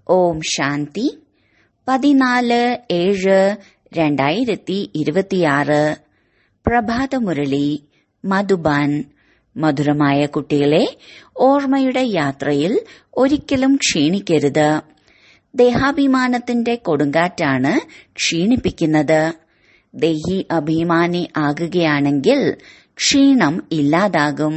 ഓം ശാന്തി പതിനാല് ഏഴ് രണ്ടായിരത്തി ഇരുപത്തിയാറ് പ്രഭാതമുരളി മധുബാൻ മധുരമായ കുട്ടികളെ ഓർമ്മയുടെ യാത്രയിൽ ഒരിക്കലും ക്ഷീണിക്കരുത് ദേഹാഭിമാനത്തിന്റെ കൊടുങ്കാറ്റാണ് ക്ഷീണിപ്പിക്കുന്നത് ദേഹി അഭിമാനി ആകുകയാണെങ്കിൽ ക്ഷീണം ഇല്ലാതാകും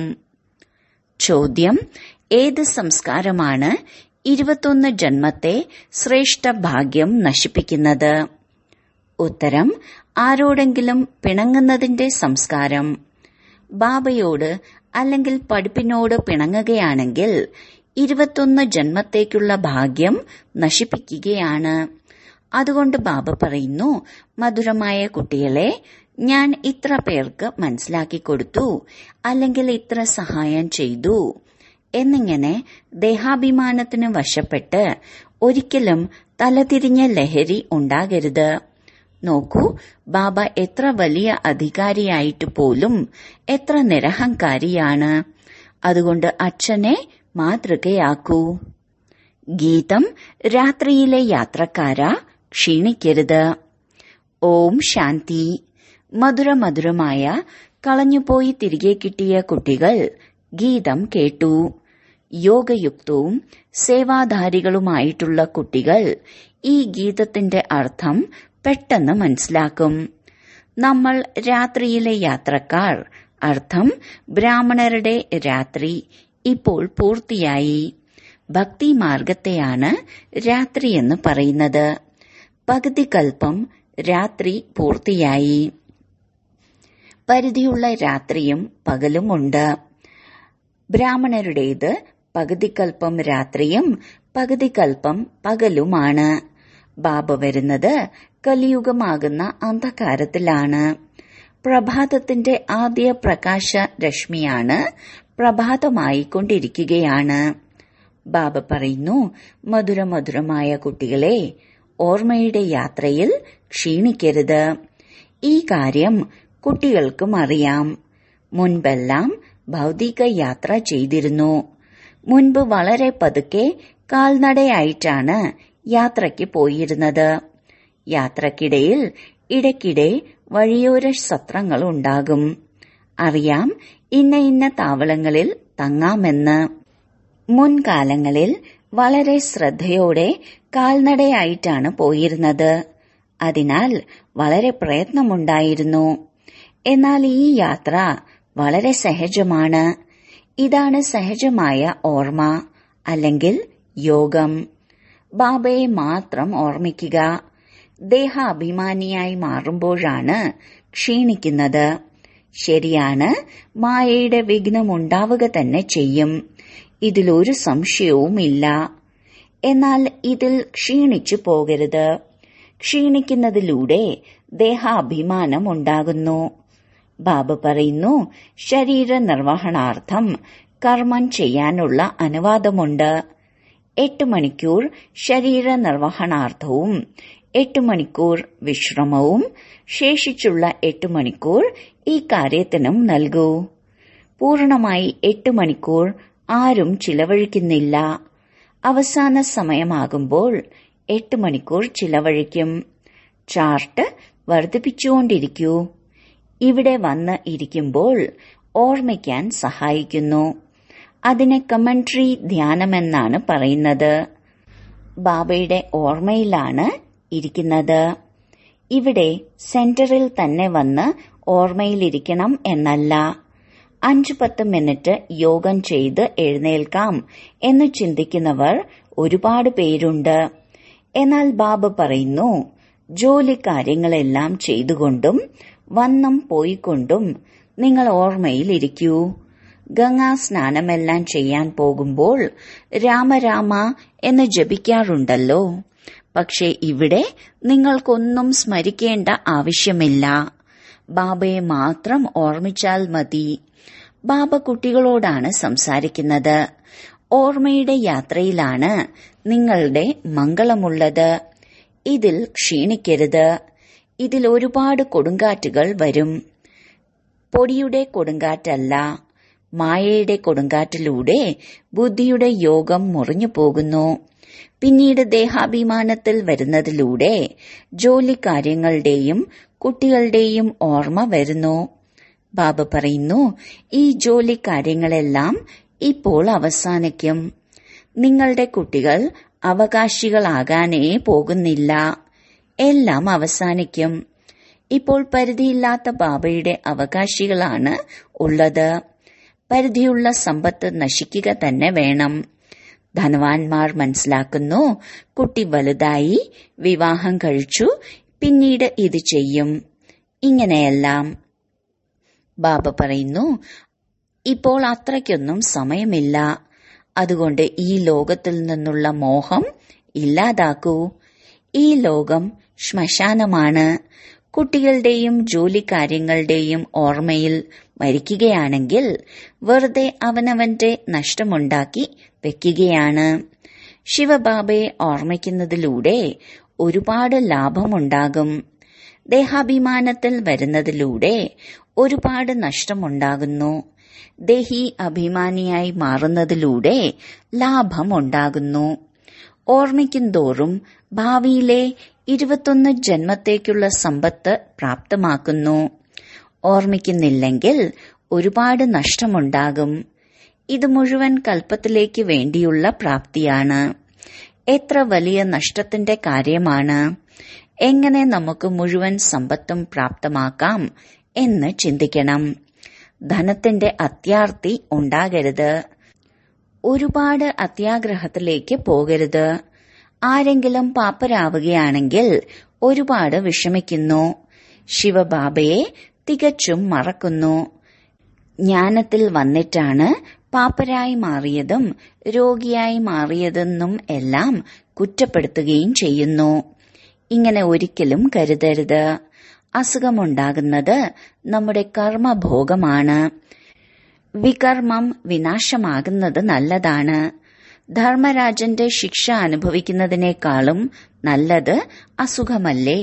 ചോദ്യം ഏത് സംസ്കാരമാണ് ഇരുപത്തൊന്ന് ജന്മത്തെ ശ്രേഷ്ഠ ഭാഗ്യം നശിപ്പിക്കുന്നത് ഉത്തരം ആരോടെങ്കിലും പിണങ്ങുന്നതിന്റെ സംസ്കാരം ബാബയോട് അല്ലെങ്കിൽ പഠിപ്പിനോട് പിണങ്ങുകയാണെങ്കിൽ ഇരുപത്തൊന്ന് ജന്മത്തേക്കുള്ള ഭാഗ്യം നശിപ്പിക്കുകയാണ് അതുകൊണ്ട് ബാബ പറയുന്നു മധുരമായ കുട്ടികളെ ഞാൻ ഇത്ര പേർക്ക് മനസ്സിലാക്കി കൊടുത്തു അല്ലെങ്കിൽ ഇത്ര സഹായം ചെയ്തു എന്നിങ്ങനെ ദേഹാഭിമാനത്തിന് വശപ്പെട്ട് ഒരിക്കലും തലതിരിഞ്ഞ ലഹരി ഉണ്ടാകരുത് നോക്കൂ ബാബ എത്ര വലിയ അധികാരിയായിട്ട് പോലും എത്ര നിരഹങ്കാരിയാണ് അതുകൊണ്ട് അച്ഛനെ മാതൃകയാക്കൂ ഗീതം രാത്രിയിലെ യാത്രക്കാര ക്ഷീണിക്കരുത് ഓം ശാന്തി മധുര മധുരമായ കളഞ്ഞുപോയി തിരികെ കിട്ടിയ കുട്ടികൾ ഗീതം കേട്ടു യോഗയുക്തവും സേവാധാരികളുമായിട്ടുള്ള കുട്ടികൾ ഈ ഗീതത്തിന്റെ അർത്ഥം പെട്ടെന്ന് മനസ്സിലാക്കും നമ്മൾ രാത്രിയിലെ യാത്രക്കാർ അർത്ഥം ബ്രാഹ്മണരുടെ രാത്രി ഇപ്പോൾ പൂർത്തിയായി ഭക്തി മാർഗത്തെയാണ് രാത്രി എന്ന് പറയുന്നത് പകുതി കൽപ്പം രാത്രി പൂർത്തിയായി പരിധിയുള്ള രാത്രിയും പകലുമുണ്ട് ബ്രാഹ്മണരുടേത് പകുതി കൽപ്പം രാത്രിയും പകുതി കൽപ്പം പകലുമാണ് ബാബ വരുന്നത് കലിയുഗമാകുന്ന അന്ധകാരത്തിലാണ് പ്രഭാതത്തിന്റെ ആദ്യ പ്രകാശ രശ്മിയാണ് പ്രഭാതമായി കൊണ്ടിരിക്കുകയാണ് ബാബ പറയുന്നു മധുരമധുരമായ കുട്ടികളെ ഓർമ്മയുടെ യാത്രയിൽ ക്ഷീണിക്കരുത് ഈ കാര്യം കുട്ടികൾക്കും അറിയാം മുൻപെല്ലാം ഭൗതിക യാത്ര ചെയ്തിരുന്നു മുൻപ് വളരെ പതുക്കെ കാൽനടയായിട്ടാണ് യാത്രയ്ക്ക് പോയിരുന്നത് യാത്രക്കിടയിൽ ഇടയ്ക്കിടെ വഴിയോര സത്രങ്ങൾ ഉണ്ടാകും അറിയാം ഇന്ന ഇന്ന താവളങ്ങളിൽ തങ്ങാമെന്ന് മുൻകാലങ്ങളിൽ വളരെ ശ്രദ്ധയോടെ കാൽനടയായിട്ടാണ് പോയിരുന്നത് അതിനാൽ വളരെ പ്രയത്നമുണ്ടായിരുന്നു എന്നാൽ ഈ യാത്ര വളരെ സഹജമാണ് ഇതാണ് സഹജമായ ഓർമ്മ അല്ലെങ്കിൽ യോഗം ബാബയെ മാത്രം ഓർമ്മിക്കുക ദേഹാഭിമാനിയായി മാറുമ്പോഴാണ് ക്ഷീണിക്കുന്നത് ശരിയാണ് മായയുടെ വിഘ്നമുണ്ടാവുക തന്നെ ചെയ്യും ഇതിലൊരു സംശയവുമില്ല എന്നാൽ ഇതിൽ ക്ഷീണിച്ചു പോകരുത് ക്ഷീണിക്കുന്നതിലൂടെ ദേഹാഭിമാനം ഉണ്ടാകുന്നു ബാബ പറയുന്നു ശരീര നിർവഹണാർത്ഥം കർമ്മം ചെയ്യാനുള്ള അനുവാദമുണ്ട് എട്ട് മണിക്കൂർ ശരീര നിർവഹണാർത്ഥവും എട്ട് മണിക്കൂർ വിശ്രമവും ശേഷിച്ചുള്ള എട്ട് മണിക്കൂർ ഈ കാര്യത്തിനും നൽകൂ പൂർണമായി എട്ട് മണിക്കൂർ ആരും ചിലവഴിക്കുന്നില്ല അവസാന സമയമാകുമ്പോൾ എട്ട് മണിക്കൂർ ചിലവഴിക്കും ചാർട്ട് വർദ്ധിപ്പിച്ചുകൊണ്ടിരിക്കൂ ഇവിടെ വന്ന് ഇരിക്കുമ്പോൾ ഓർമ്മിക്കാൻ സഹായിക്കുന്നു അതിനെ കമന്ററി ധ്യാനമെന്നാണ് പറയുന്നത് ബാബയുടെ ഓർമ്മയിലാണ് ഇരിക്കുന്നത് ഇവിടെ സെന്ററിൽ തന്നെ വന്ന് ഓർമ്മയിലിരിക്കണം എന്നല്ല അഞ്ചു പത്ത് മിനിറ്റ് യോഗം ചെയ്ത് എഴുന്നേൽക്കാം എന്ന് ചിന്തിക്കുന്നവർ ഒരുപാട് പേരുണ്ട് എന്നാൽ ബാബ പറയുന്നു ജോലി കാര്യങ്ങളെല്ലാം ചെയ്തുകൊണ്ടും വന്നും പോയിക്കൊണ്ടും നിങ്ങൾ ഓർമ്മയിലിരിക്കൂ ഗംഗാ സ്നാനമെല്ലാം ചെയ്യാൻ പോകുമ്പോൾ രാമരാമ എന്ന് ജപിക്കാറുണ്ടല്ലോ പക്ഷെ ഇവിടെ നിങ്ങൾക്കൊന്നും സ്മരിക്കേണ്ട ആവശ്യമില്ല ബാബയെ മാത്രം ഓർമ്മിച്ചാൽ മതി ബാബ കുട്ടികളോടാണ് സംസാരിക്കുന്നത് ഓർമ്മയുടെ യാത്രയിലാണ് നിങ്ങളുടെ മംഗളമുള്ളത് ഇതിൽ ക്ഷീണിക്കരുത് ഇതിൽ ഒരുപാട് കൊടുങ്കാറ്റുകൾ വരും പൊടിയുടെ കൊടുങ്കാറ്റല്ല മായയുടെ കൊടുങ്കാറ്റിലൂടെ ബുദ്ധിയുടെ യോഗം മുറിഞ്ഞു പോകുന്നു പിന്നീട് ദേഹാഭിമാനത്തിൽ വരുന്നതിലൂടെ ജോലിക്കാര്യങ്ങളുടെയും കുട്ടികളുടെയും ഓർമ്മ വരുന്നു ബാബ പറയുന്നു ഈ ജോലിക്കാര്യങ്ങളെല്ലാം ഇപ്പോൾ അവസാനിക്കും നിങ്ങളുടെ കുട്ടികൾ അവകാശികളാകാനേ പോകുന്നില്ല എല്ലാം അവസാനിക്കും ഇപ്പോൾ പരിധിയില്ലാത്ത ബാബയുടെ അവകാശികളാണ് ഉള്ളത് പരിധിയുള്ള സമ്പത്ത് നശിക്കുക തന്നെ വേണം ധനവാന്മാർ മനസ്സിലാക്കുന്നു കുട്ടി വലുതായി വിവാഹം കഴിച്ചു പിന്നീട് ഇത് ചെയ്യും ഇങ്ങനെയെല്ലാം ബാബ പറയുന്നു ഇപ്പോൾ അത്രയ്ക്കൊന്നും സമയമില്ല അതുകൊണ്ട് ഈ ലോകത്തിൽ നിന്നുള്ള മോഹം ഇല്ലാതാക്കൂ ഈ ലോകം ശ്മശാനമാണ് കുട്ടികളുടെയും ജോലിക്കാര്യങ്ങളുടെയും ഓർമ്മയിൽ മരിക്കുകയാണെങ്കിൽ വെറുതെ അവനവന്റെ നഷ്ടമുണ്ടാക്കി വെക്കുകയാണ് ശിവബാബയെ ഓർമ്മിക്കുന്നതിലൂടെ ഒരുപാട് ലാഭമുണ്ടാകും ദേഹാഭിമാനത്തിൽ വരുന്നതിലൂടെ ഒരുപാട് നഷ്ടമുണ്ടാകുന്നു ദേഹി അഭിമാനിയായി മാറുന്നതിലൂടെ ലാഭമുണ്ടാകുന്നു ഓർമ്മിക്കുന്തോറും ഭാവിയിലെ ഇരുപത്തൊന്ന് ജന്മത്തേക്കുള്ള സമ്പത്ത് പ്രാപ്തമാക്കുന്നു ഓർമ്മിക്കുന്നില്ലെങ്കിൽ ഒരുപാട് നഷ്ടമുണ്ടാകും ഇത് മുഴുവൻ കൽപ്പത്തിലേക്ക് വേണ്ടിയുള്ള പ്രാപ്തിയാണ് എത്ര വലിയ നഷ്ടത്തിന്റെ കാര്യമാണ് എങ്ങനെ നമുക്ക് മുഴുവൻ സമ്പത്തും പ്രാപ്തമാക്കാം എന്ന് ചിന്തിക്കണം ധനത്തിന്റെ അത്യാർത്തി ഉണ്ടാകരുത് ഒരുപാട് അത്യാഗ്രഹത്തിലേക്ക് പോകരുത് ആരെങ്കിലും പാപ്പരാവുകയാണെങ്കിൽ ഒരുപാട് വിഷമിക്കുന്നു ശിവബാബയെ തികച്ചും മറക്കുന്നു ജ്ഞാനത്തിൽ വന്നിട്ടാണ് പാപ്പരായി മാറിയതും രോഗിയായി മാറിയതെന്നും എല്ലാം കുറ്റപ്പെടുത്തുകയും ചെയ്യുന്നു ഇങ്ങനെ ഒരിക്കലും കരുതരുത് അസുഖമുണ്ടാകുന്നത് നമ്മുടെ കർമ്മഭോഗമാണ് വികർമ്മം വിനാശമാകുന്നത് നല്ലതാണ് ധർമ്മരാജന്റെ ശിക്ഷ അനുഭവിക്കുന്നതിനേക്കാളും നല്ലത് അസുഖമല്ലേ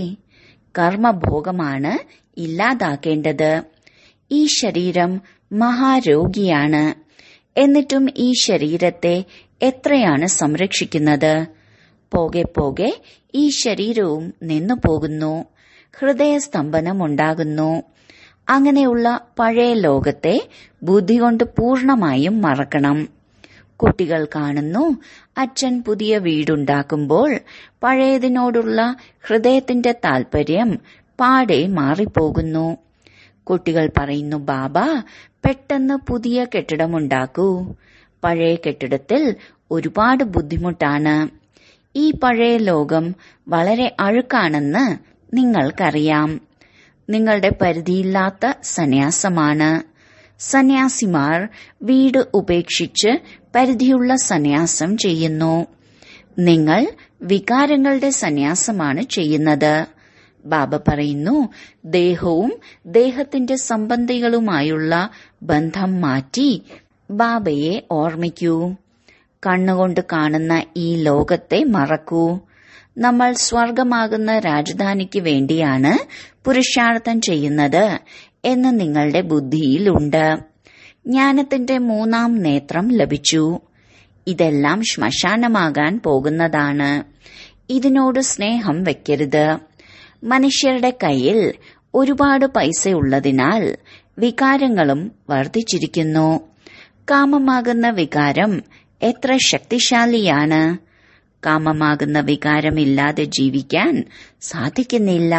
കർമ്മഭോഗമാണ് ഇല്ലാതാക്കേണ്ടത് ഈ ശരീരം മഹാരോഗിയാണ് എന്നിട്ടും ഈ ശരീരത്തെ എത്രയാണ് സംരക്ഷിക്കുന്നത് പോകെ പോകെ ഈ ശരീരവും നിന്നു പോകുന്നു ഹൃദയസ്തംഭനം ഉണ്ടാകുന്നു അങ്ങനെയുള്ള പഴയ ലോകത്തെ ബുദ്ധി കൊണ്ട് പൂർണമായും മറക്കണം കുട്ടികൾ കാണുന്നു അച്ഛൻ പുതിയ വീടുണ്ടാക്കുമ്പോൾ പഴയതിനോടുള്ള ഹൃദയത്തിന്റെ താൽപര്യം പാടെ മാറിപ്പോകുന്നു കുട്ടികൾ പറയുന്നു ബാബ പെട്ടെന്ന് പുതിയ കെട്ടിടമുണ്ടാക്കൂ പഴയ കെട്ടിടത്തിൽ ഒരുപാട് ബുദ്ധിമുട്ടാണ് ഈ പഴയ ലോകം വളരെ അഴുക്കാണെന്ന് നിങ്ങൾക്കറിയാം നിങ്ങളുടെ പരിധിയില്ലാത്ത സന്യാസമാണ് സന്യാസിമാർ വീട് ഉപേക്ഷിച്ച് പരിധിയുള്ള സന്യാസം ചെയ്യുന്നു നിങ്ങൾ വികാരങ്ങളുടെ സന്യാസമാണ് ചെയ്യുന്നത് ബാബ പറയുന്നു ദേഹവും ദേഹത്തിന്റെ സംബന്ധികളുമായുള്ള ബന്ധം മാറ്റി ബാബയെ ഓർമ്മിക്കൂ കണ്ണുകൊണ്ട് കാണുന്ന ഈ ലോകത്തെ മറക്കൂ നമ്മൾ സ്വർഗമാകുന്ന രാജധാനിക്ക് വേണ്ടിയാണ് പുരുഷാർത്ഥം ചെയ്യുന്നത് എന്ന് നിങ്ങളുടെ ബുദ്ധിയിലുണ്ട് ജ്ഞാനത്തിന്റെ മൂന്നാം നേത്രം ലഭിച്ചു ഇതെല്ലാം ശ്മശാനമാകാൻ പോകുന്നതാണ് ഇതിനോട് സ്നേഹം വെക്കരുത് മനുഷ്യരുടെ കയ്യിൽ ഒരുപാട് പൈസയുള്ളതിനാൽ വികാരങ്ങളും വർദ്ധിച്ചിരിക്കുന്നു കാമമാകുന്ന വികാരം എത്ര ശക്തിശാലിയാണ് കാമമാകുന്ന വികാരമില്ലാതെ ജീവിക്കാൻ സാധിക്കുന്നില്ല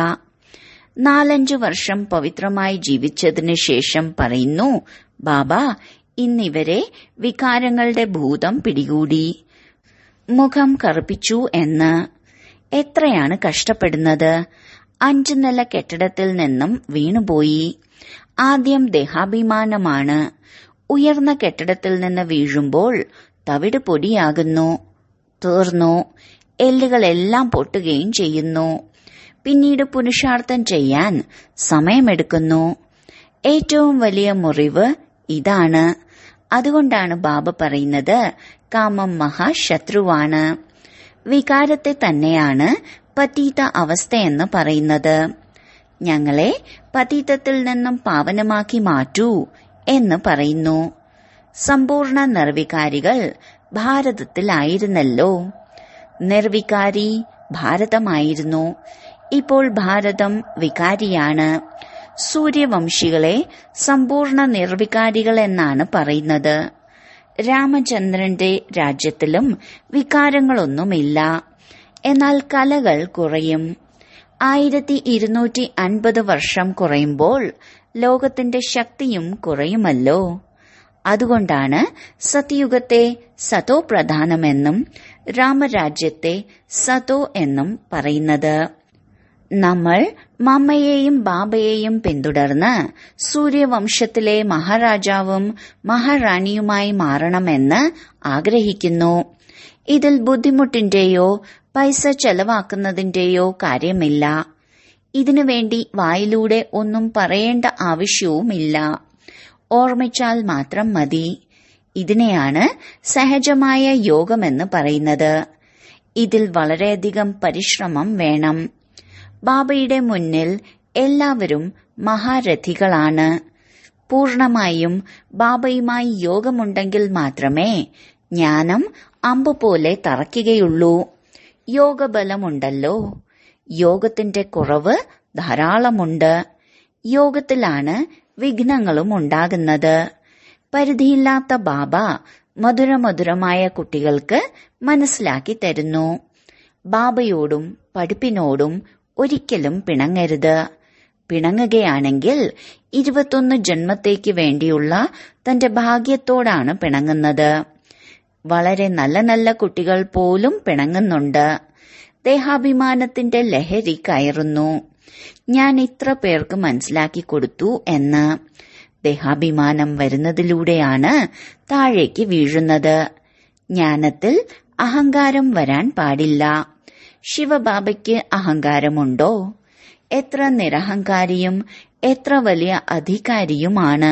നാലഞ്ചു വർഷം പവിത്രമായി ജീവിച്ചതിന് ശേഷം പറയുന്നു ബാബ ഇന്നിവരെ വികാരങ്ങളുടെ ഭൂതം പിടികൂടി മുഖം കറുപ്പിച്ചു എന്ന് എത്രയാണ് കഷ്ടപ്പെടുന്നത് അഞ്ചു നില കെട്ടിടത്തിൽ നിന്നും വീണുപോയി ആദ്യം ദേഹാഭിമാനമാണ് ഉയർന്ന കെട്ടിടത്തിൽ നിന്ന് വീഴുമ്പോൾ തവിട് പൊടിയാകുന്നു തീർന്നു എല്ലുകളെല്ലാം പൊട്ടുകയും ചെയ്യുന്നു പിന്നീട് പുരുഷാർത്ഥം ചെയ്യാൻ സമയമെടുക്കുന്നു ഏറ്റവും വലിയ മുറിവ് ഇതാണ് അതുകൊണ്ടാണ് ബാബ പറയുന്നത് കാമം മഹാശത്രുവാണ് വികാരത്തെ തന്നെയാണ് പതീത അവസ്ഥയെന്ന് പറയുന്നത് ഞങ്ങളെ പതീതത്തിൽ നിന്നും പാവനമാക്കി മാറ്റൂ എന്ന് പറയുന്നു സമ്പൂർണ്ണ നിർവികാരികൾ ഭാരതത്തിലായിരുന്നല്ലോ നിർവികാരി ഭാരതമായിരുന്നു ഇപ്പോൾ ഭാരതം വികാരിയാണ് സൂര്യവംശികളെ സമ്പൂർണ്ണ നിർവികാരികൾ എന്നാണ് പറയുന്നത് രാമചന്ദ്രന്റെ രാജ്യത്തിലും വികാരങ്ങളൊന്നുമില്ല എന്നാൽ കലകൾ കുറയും ആയിരത്തി ഇരുന്നൂറ്റി അൻപത് വർഷം കുറയുമ്പോൾ ലോകത്തിന്റെ ശക്തിയും കുറയുമല്ലോ അതുകൊണ്ടാണ് സത്യയുഗത്തെ സതോ പ്രധാനമെന്നും രാമരാജ്യത്തെ സതോ എന്നും പറയുന്നത് നമ്മൾ മമ്മയെയും ബാബയെയും പിന്തുടർന്ന് സൂര്യവംശത്തിലെ മഹാരാജാവും മഹാറാണിയുമായി മാറണമെന്ന് ആഗ്രഹിക്കുന്നു ഇതിൽ ബുദ്ധിമുട്ടിന്റെയോ പൈസ ചെലവാക്കുന്നതിന്റെയോ കാര്യമില്ല ഇതിനുവേണ്ടി വായിലൂടെ ഒന്നും പറയേണ്ട ആവശ്യവുമില്ല ഓർമ്മിച്ചാൽ മാത്രം മതി ഇതിനെയാണ് സഹജമായ യോഗമെന്ന് പറയുന്നത് ഇതിൽ വളരെയധികം പരിശ്രമം വേണം ബാബയുടെ മുന്നിൽ എല്ലാവരും മഹാരഥികളാണ് പൂർണമായും ബാബയുമായി യോഗമുണ്ടെങ്കിൽ മാത്രമേ ജ്ഞാനം അമ്പ് പോലെ തറയ്ക്കുകയുള്ളൂ യോഗബലമുണ്ടല്ലോ യോഗത്തിന്റെ കുറവ് ധാരാളമുണ്ട് യോഗത്തിലാണ് വിഘ്നങ്ങളും ഉണ്ടാകുന്നത് പരിധിയില്ലാത്ത ബാബ മധുരമധുരമായ കുട്ടികൾക്ക് മനസ്സിലാക്കി തരുന്നു ബാബയോടും പഠിപ്പിനോടും ഒരിക്കലും പിണങ്ങരുത് പിണങ്ങുകയാണെങ്കിൽ ഇരുപത്തൊന്ന് ജന്മത്തേക്ക് വേണ്ടിയുള്ള തന്റെ ഭാഗ്യത്തോടാണ് പിണങ്ങുന്നത് വളരെ നല്ല നല്ല കുട്ടികൾ പോലും പിണങ്ങുന്നുണ്ട് ദേഹാഭിമാനത്തിന്റെ ലഹരി കയറുന്നു ഞാൻ ഇത്ര പേർക്ക് മനസ്സിലാക്കി കൊടുത്തു എന്ന് ദേഹാഭിമാനം വരുന്നതിലൂടെയാണ് താഴേക്ക് വീഴുന്നത് ജ്ഞാനത്തിൽ അഹങ്കാരം വരാൻ പാടില്ല ശിവബാബയ്ക്ക് അഹങ്കാരമുണ്ടോ എത്ര നിരഹങ്കാരിയും എത്ര വലിയ അധികാരിയുമാണ്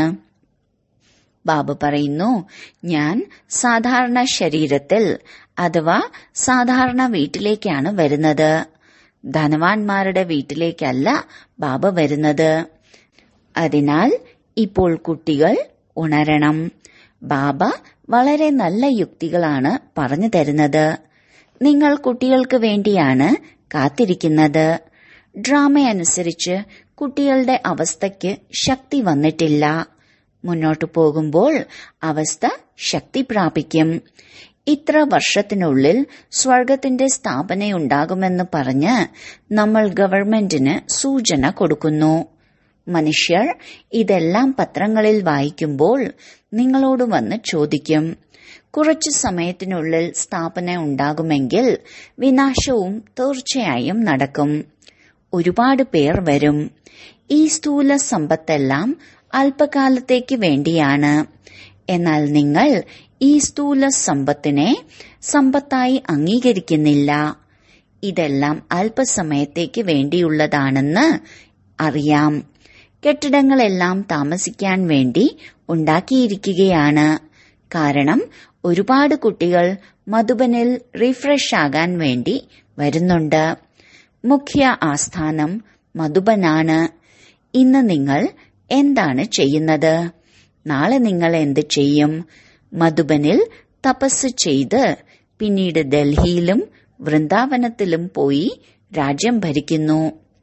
ബാബ പറയുന്നു ഞാൻ സാധാരണ ശരീരത്തിൽ അഥവാ സാധാരണ വീട്ടിലേക്കാണ് വരുന്നത് ധനവാന്മാരുടെ വീട്ടിലേക്കല്ല ബാബ വരുന്നത് അതിനാൽ ഇപ്പോൾ കുട്ടികൾ ഉണരണം ബാബ വളരെ നല്ല യുക്തികളാണ് പറഞ്ഞു തരുന്നത് നിങ്ങൾ കുട്ടികൾക്ക് വേണ്ടിയാണ് കാത്തിരിക്കുന്നത് ഡ്രാമ അനുസരിച്ച് കുട്ടികളുടെ അവസ്ഥയ്ക്ക് ശക്തി വന്നിട്ടില്ല മുന്നോട്ടു പോകുമ്പോൾ അവസ്ഥ ശക്തി പ്രാപിക്കും ഇത്ര വർഷത്തിനുള്ളിൽ സ്വർഗത്തിന്റെ സ്ഥാപനയുണ്ടാകുമെന്ന് പറഞ്ഞ് നമ്മൾ ഗവൺമെന്റിന് സൂചന കൊടുക്കുന്നു മനുഷ്യർ ഇതെല്ലാം പത്രങ്ങളിൽ വായിക്കുമ്പോൾ നിങ്ങളോട് വന്ന് ചോദിക്കും കുറച്ചു സമയത്തിനുള്ളിൽ സ്ഥാപന ഉണ്ടാകുമെങ്കിൽ വിനാശവും തീർച്ചയായും നടക്കും ഒരുപാട് പേർ വരും ഈ സ്ഥൂല സമ്പത്തെല്ലാം അല്പകാലത്തേക്ക് വേണ്ടിയാണ് എന്നാൽ നിങ്ങൾ ഈ സ്ഥൂല സമ്പത്തിനെ സമ്പത്തായി അംഗീകരിക്കുന്നില്ല ഇതെല്ലാം അല്പസമയത്തേക്ക് വേണ്ടിയുള്ളതാണെന്ന് അറിയാം കെട്ടിടങ്ങളെല്ലാം താമസിക്കാൻ വേണ്ടി ഉണ്ടാക്കിയിരിക്കുകയാണ് കാരണം ഒരുപാട് കുട്ടികൾ മധുബനിൽ റിഫ്രഷ് ആകാൻ വേണ്ടി വരുന്നുണ്ട് മുഖ്യ ആസ്ഥാനം മധുബനാണ് ഇന്ന് നിങ്ങൾ എന്താണ് ചെയ്യുന്നത് നാളെ നിങ്ങൾ എന്ത് ചെയ്യും മധുബനിൽ തപസ് ചെയ്ത് പിന്നീട് ഡൽഹിയിലും വൃന്ദാവനത്തിലും പോയി രാജ്യം ഭരിക്കുന്നു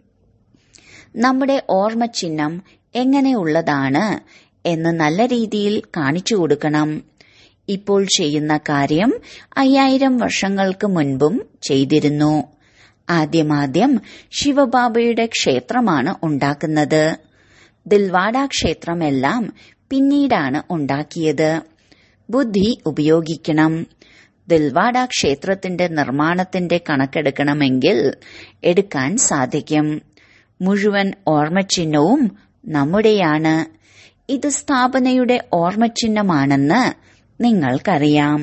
നമ്മുടെ ഓർമ്മ ചിഹ്നം എങ്ങനെയുള്ളതാണ് എന്ന് നല്ല രീതിയിൽ കാണിച്ചു കൊടുക്കണം ഇപ്പോൾ ചെയ്യുന്ന കാര്യം അയ്യായിരം വർഷങ്ങൾക്ക് മുൻപും ചെയ്തിരുന്നു ആദ്യമാദ്യം ശിവബാബയുടെ ക്ഷേത്രമാണ് ഉണ്ടാക്കുന്നത് ദിൽവാഡ ക്ഷേത്രമെല്ലാം പിന്നീടാണ് ഉണ്ടാക്കിയത് ബുദ്ധി ഉപയോഗിക്കണം ദിൽവാഡ ക്ഷേത്രത്തിന്റെ നിർമ്മാണത്തിന്റെ കണക്കെടുക്കണമെങ്കിൽ എടുക്കാൻ സാധിക്കും മുഴുവൻ ഓർമ്മചിഹ്നവും നമ്മുടെയാണ് ഇത് സ്ഥാപനയുടെ ഓർമ്മചിഹ്നമാണെന്ന് നിങ്ങൾക്കറിയാം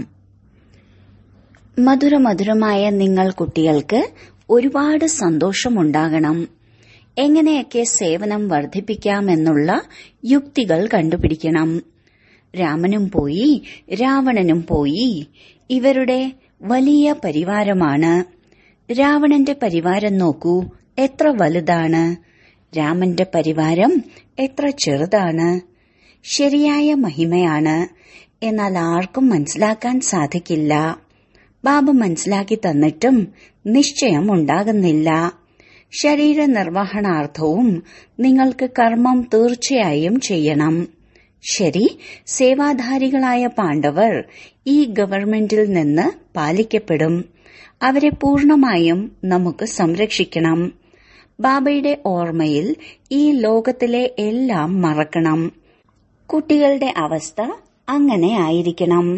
മധുരമധുരമായ നിങ്ങൾ കുട്ടികൾക്ക് ഒരുപാട് സന്തോഷമുണ്ടാകണം എങ്ങനെയൊക്കെ സേവനം വർദ്ധിപ്പിക്കാമെന്നുള്ള യുക്തികൾ കണ്ടുപിടിക്കണം രാമനും പോയി രാവണനും പോയി ഇവരുടെ വലിയ പരിവാരമാണ് രാവണന്റെ പരിവാരം നോക്കൂ എത്ര വലുതാണ് രാമന്റെ പരിവാരം എത്ര ചെറുതാണ് ശരിയായ മഹിമയാണ് എന്നാൽ ആർക്കും മനസ്സിലാക്കാൻ സാധിക്കില്ല ബാബ മനസ്സിലാക്കി തന്നിട്ടും നിശ്ചയം ഉണ്ടാകുന്നില്ല ശരീര നിർവഹണാർത്ഥവും നിങ്ങൾക്ക് കർമ്മം തീർച്ചയായും ചെയ്യണം ശരി സേവാധാരികളായ പാണ്ഡവർ ഈ ഗവൺമെന്റിൽ നിന്ന് പാലിക്കപ്പെടും അവരെ പൂർണമായും നമുക്ക് സംരക്ഷിക്കണം ബാബയുടെ ഓർമ്മയിൽ ഈ ലോകത്തിലെ എല്ലാം മറക്കണം കുട്ടികളുടെ അവസ്ഥ അങ്ങനെ ആയിരിക്കണം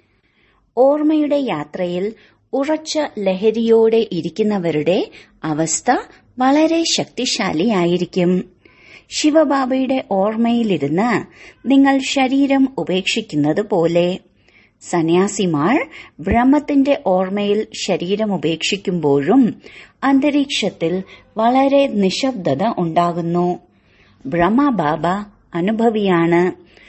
ഓർമ്മയുടെ യാത്രയിൽ ഉറച്ച ലഹരിയോടെ ഇരിക്കുന്നവരുടെ അവസ്ഥ വളരെ ശക്തിശാലിയായിരിക്കും ശിവബാബയുടെ ഓർമ്മയിലിരുന്ന് നിങ്ങൾ ശരീരം ഉപേക്ഷിക്കുന്നത് പോലെ സന്യാസിമാർ ബ്രഹ്മത്തിന്റെ ഓർമ്മയിൽ ശരീരം ഉപേക്ഷിക്കുമ്പോഴും അന്തരീക്ഷത്തിൽ വളരെ നിശബ്ദത ഉണ്ടാകുന്നു ബ്രഹ്മബാബ അനുഭവിയാണ്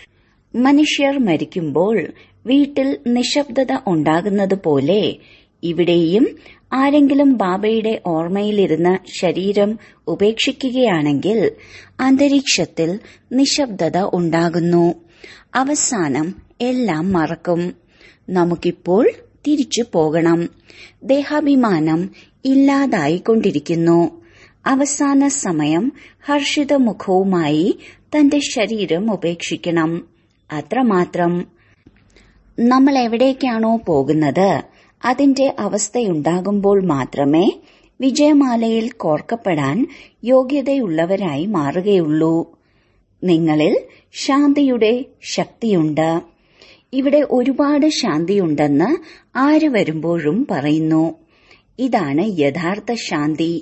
മനുഷ്യർ മരിക്കുമ്പോൾ വീട്ടിൽ നിശബ്ദത ഉണ്ടാകുന്നത് പോലെ ഇവിടെയും ആരെങ്കിലും ബാബയുടെ ഓർമ്മയിലിരുന്ന് ശരീരം ഉപേക്ഷിക്കുകയാണെങ്കിൽ അന്തരീക്ഷത്തിൽ നിശബ്ദത ഉണ്ടാകുന്നു അവസാനം എല്ലാം മറക്കും നമുക്കിപ്പോൾ തിരിച്ചു പോകണം ദേഹാഭിമാനം ഇല്ലാതായിക്കൊണ്ടിരിക്കുന്നു അവസാന സമയം ഹർഷിത മുഖവുമായി തന്റെ ശരീരം ഉപേക്ഷിക്കണം അത്രമാത്രം നമ്മൾ എവിടേക്കാണോ പോകുന്നത് അതിന്റെ അവസ്ഥയുണ്ടാകുമ്പോൾ മാത്രമേ വിജയമാലയിൽ കോർക്കപ്പെടാൻ യോഗ്യതയുള്ളവരായി മാറുകയുള്ളൂ നിങ്ങളിൽ ശാന്തിയുടെ ശക്തിയുണ്ട് ഇവിടെ ഒരുപാട് ശാന്തിയുണ്ടെന്ന് ആര് വരുമ്പോഴും പറയുന്നു ഇതാണ് യഥാർത്ഥ ശാന്തി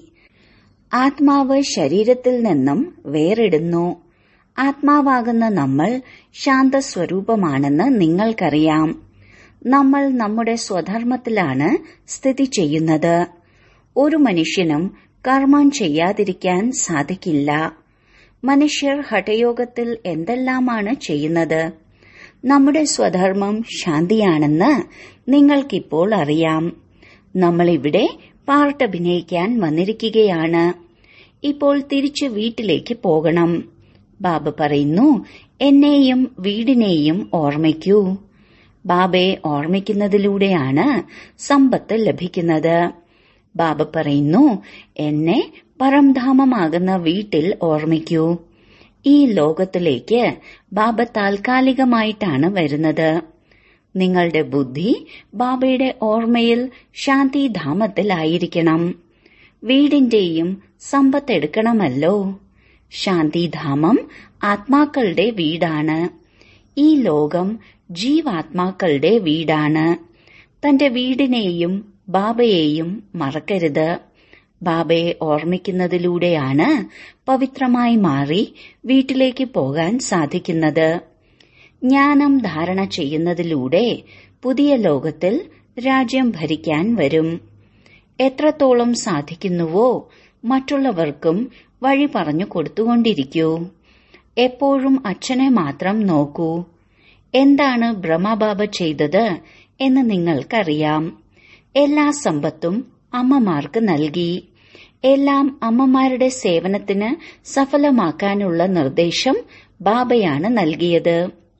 ആത്മാവ് ശരീരത്തിൽ നിന്നും വേറിടുന്നു ആത്മാവാകുന്ന നമ്മൾ ശാന്തസ്വരൂപമാണെന്ന് നിങ്ങൾക്കറിയാം നമ്മൾ നമ്മുടെ സ്വധർമ്മത്തിലാണ് സ്ഥിതി ചെയ്യുന്നത് ഒരു മനുഷ്യനും കർമ്മം ചെയ്യാതിരിക്കാൻ സാധിക്കില്ല മനുഷ്യർ ഹഠയോഗത്തിൽ എന്തെല്ലാമാണ് ചെയ്യുന്നത് നമ്മുടെ സ്വധർമ്മം ശാന്തിയാണെന്ന് നിങ്ങൾക്കിപ്പോൾ അറിയാം നമ്മളിവിടെ പാർട്ടഭിനയിക്കാൻ വന്നിരിക്കുകയാണ് ഇപ്പോൾ തിരിച്ചു വീട്ടിലേക്ക് പോകണം ബാബ പറയുന്നു എന്നെയും വീടിനെയും ഓർമ്മിക്കൂ ബാബയെ ഓർമ്മിക്കുന്നതിലൂടെയാണ് സമ്പത്ത് ലഭിക്കുന്നത് ബാബ പറയുന്നു എന്നെ പരംധാമമാകുന്ന വീട്ടിൽ ഓർമ്മിക്കൂ ഈ ലോകത്തിലേക്ക് ബാബ താൽക്കാലികമായിട്ടാണ് വരുന്നത് നിങ്ങളുടെ ബുദ്ധി ബാബയുടെ ഓർമ്മയിൽ ശാന്തിധാമത്തിലായിരിക്കണം വീടിന്റെയും സമ്പത്ത് എടുക്കണമല്ലോ ശാന്തിധാമം ആത്മാക്കളുടെ വീടാണ് ഈ ലോകം ജീവാത്മാക്കളുടെ വീടാണ് തന്റെ വീടിനെയും ബാബയെയും മറക്കരുത് ബാബയെ ഓർമ്മിക്കുന്നതിലൂടെയാണ് പവിത്രമായി മാറി വീട്ടിലേക്ക് പോകാൻ സാധിക്കുന്നത് ജ്ഞാനം ധാരണ ചെയ്യുന്നതിലൂടെ പുതിയ ലോകത്തിൽ രാജ്യം ഭരിക്കാൻ വരും എത്രത്തോളം സാധിക്കുന്നുവോ മറ്റുള്ളവർക്കും വഴി പറഞ്ഞു കൊടുത്തുകൊണ്ടിരിക്കൂ എപ്പോഴും അച്ഛനെ മാത്രം നോക്കൂ എന്താണ് ബ്രഹ്മബാബ ചെയ്തത് എന്ന് നിങ്ങൾക്കറിയാം എല്ലാ സമ്പത്തും അമ്മമാർക്ക് നൽകി എല്ലാം അമ്മമാരുടെ സേവനത്തിന് സഫലമാക്കാനുള്ള നിർദ്ദേശം ബാബയാണ് നൽകിയത്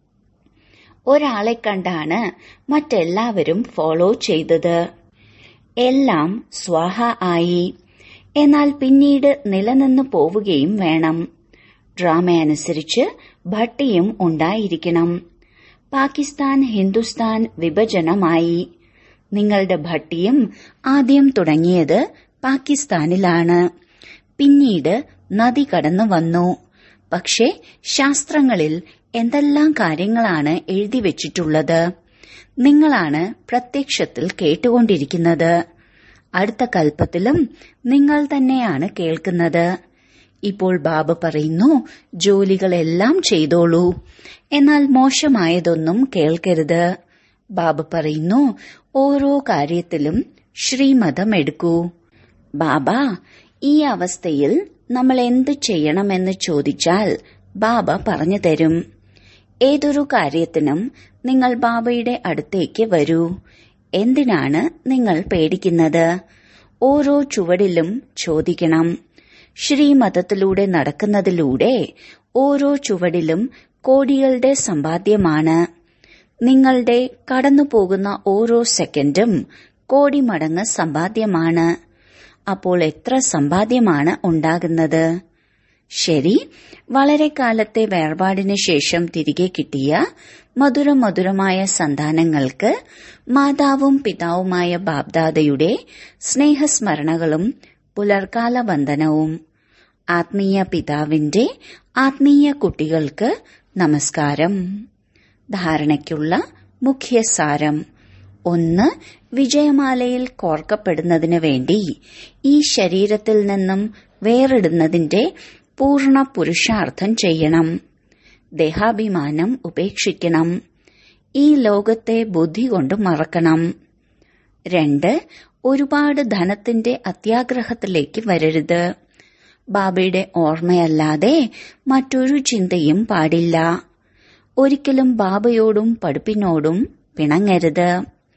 ഒരാളെ കണ്ടാണ് മറ്റെല്ലാവരും ഫോളോ ചെയ്തത് എല്ലാം സ്വാഹ ആയി എന്നാൽ പിന്നീട് നിലനിന്നു പോവുകയും വേണം ഡ്രാമയനുസരിച്ച് ഭട്ടിയും ഉണ്ടായിരിക്കണം പാകിസ്ഥാൻ ഹിന്ദുസ്ഥാൻ വിഭജനമായി നിങ്ങളുടെ ഭട്ടിയും ആദ്യം തുടങ്ങിയത് പാകിസ്ഥാനിലാണ് പിന്നീട് നദി കടന്നു വന്നു പക്ഷേ ശാസ്ത്രങ്ങളിൽ എന്തെല്ലാം കാര്യങ്ങളാണ് എഴുതി വെച്ചിട്ടുള്ളത് നിങ്ങളാണ് പ്രത്യക്ഷത്തിൽ കേട്ടുകൊണ്ടിരിക്കുന്നത് അടുത്ത കൽപ്പത്തിലും നിങ്ങൾ തന്നെയാണ് കേൾക്കുന്നത് ഇപ്പോൾ ബാബ പറയുന്നു ജോലികളെല്ലാം ചെയ്തോളൂ എന്നാൽ മോശമായതൊന്നും കേൾക്കരുത് ബാബ പറയുന്നു ഓരോ കാര്യത്തിലും ശ്രീമതം എടുക്കൂ ബാബ ഈ അവസ്ഥയിൽ നമ്മൾ എന്ത് ചെയ്യണമെന്ന് ചോദിച്ചാൽ ബാബ പറഞ്ഞു തരും ഏതൊരു കാര്യത്തിനും നിങ്ങൾ ബാബയുടെ അടുത്തേക്ക് വരൂ എന്തിനാണ് നിങ്ങൾ പേടിക്കുന്നത് ഓരോ ചുവടിലും ചോദിക്കണം ശ്രീമതത്തിലൂടെ നടക്കുന്നതിലൂടെ ഓരോ ചുവടിലും കോടികളുടെ സമ്പാദ്യമാണ് നിങ്ങളുടെ കടന്നുപോകുന്ന ഓരോ സെക്കൻഡും കോടി മടങ്ങ് സമ്പാദ്യമാണ് അപ്പോൾ എത്ര സമ്പാദ്യമാണ് ഉണ്ടാകുന്നത് ശരി വളരെ കാലത്തെ വേർപാടിന് ശേഷം തിരികെ കിട്ടിയ മധുര മധുരമായ സന്താനങ്ങൾക്ക് മാതാവും പിതാവുമായ ബാബ്ദാദയുടെ സ്നേഹസ്മരണകളും പുലർക്കാല വന്ദനവും ആത്മീയ പിതാവിന്റെ ആത്മീയ കുട്ടികൾക്ക് നമസ്കാരം ധാരണയ്ക്കുള്ള മുഖ്യസാരം ഒന്ന് വിജയമാലയിൽ കോർക്കപ്പെടുന്നതിന് വേണ്ടി ഈ ശരീരത്തിൽ നിന്നും വേറിടുന്നതിന്റെ പൂർണ്ണ പുരുഷാർത്ഥം ചെയ്യണം ദേഹാഭിമാനം ഉപേക്ഷിക്കണം ഈ ലോകത്തെ ബുദ്ധി കൊണ്ട് മറക്കണം രണ്ട് ഒരുപാട് ധനത്തിന്റെ അത്യാഗ്രഹത്തിലേക്ക് വരരുത് ബാബയുടെ ഓർമ്മയല്ലാതെ മറ്റൊരു ചിന്തയും പാടില്ല ഒരിക്കലും ബാബയോടും പഠിപ്പിനോടും പിണങ്ങരുത്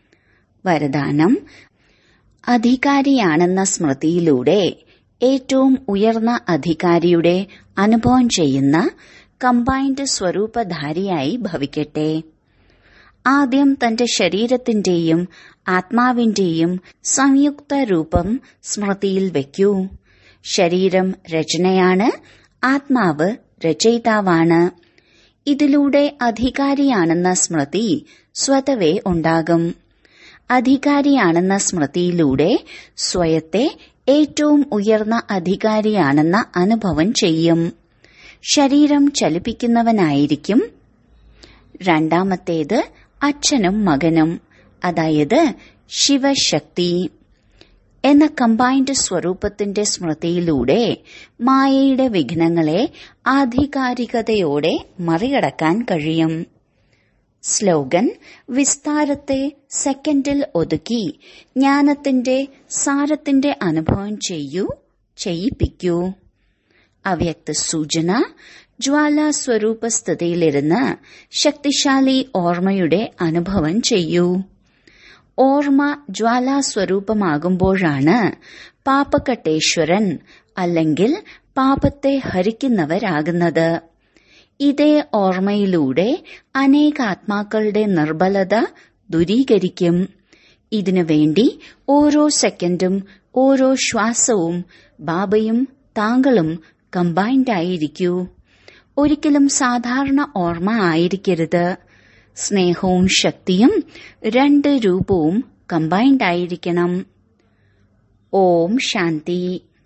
വരദാനം അധികാരിയാണെന്ന സ്മൃതിയിലൂടെ ഏറ്റവും ഉയർന്ന അധികാരിയുടെ അനുഭവം ചെയ്യുന്ന കമ്പൈൻഡ് സ്വരൂപധാരിയായി ഭവിക്കട്ടെ ആദ്യം തന്റെ ശരീരത്തിന്റെയും ആത്മാവിന്റെയും സംയുക്ത രൂപം സ്മൃതിയിൽ വയ്ക്കൂ ശരീരം രചനയാണ് ആത്മാവ് രചയിതാവാണ് ഇതിലൂടെ അധികാരിയാണെന്ന സ്മൃതി സ്വതവേ ഉണ്ടാകും അധികാരിയാണെന്ന സ്മൃതിയിലൂടെ സ്വയത്തെ ഏറ്റവും ഉയർന്ന അധികാരിയാണെന്ന അനുഭവം ചെയ്യും ശരീരം ചലിപ്പിക്കുന്നവനായിരിക്കും രണ്ടാമത്തേത് അച്ഛനും മകനും അതായത് ശിവശക്തി എന്ന കമ്പൈൻഡ് സ്വരൂപത്തിന്റെ സ്മൃതിയിലൂടെ മായയുടെ വിഘ്നങ്ങളെ ആധികാരികതയോടെ മറികടക്കാൻ കഴിയും സ്ലോഗൻ വിസ്താരത്തെ സെക്കൻഡിൽ ഒതുക്കി ജ്ഞാനത്തിന്റെ സാരത്തിന്റെ അനുഭവം ചെയ്യൂ ചെയ്യിപ്പിക്കൂ അവ്യക്ത സൂചന ജ്വാല സ്വരൂപ സ്ഥിതിയിലിരുന്ന് ശക്തിശാലി ഓർമ്മയുടെ അനുഭവം ചെയ്യൂ ഓർമ്മ ജ്വാലാ സ്വരൂപമാകുമ്പോഴാണ് പാപക്കട്ടേശ്വരൻ അല്ലെങ്കിൽ പാപത്തെ ഹരിക്കുന്നവരാകുന്നത് ഇതേ ഓർമ്മയിലൂടെ അനേകാത്മാക്കളുടെ നിർബലത ദുരീകരിക്കും ഇതിനു വേണ്ടി ഓരോ സെക്കൻഡും ഓരോ ശ്വാസവും ബാബയും താങ്കളും കമ്പൈൻഡ് ആയിരിക്കൂ ഒരിക്കലും സാധാരണ ഓർമ്മ ആയിരിക്കരുത് സ്നേഹവും ശക്തിയും രണ്ട് രൂപവും കമ്പൈൻഡ് ആയിരിക്കണം ഓം ശാന്തി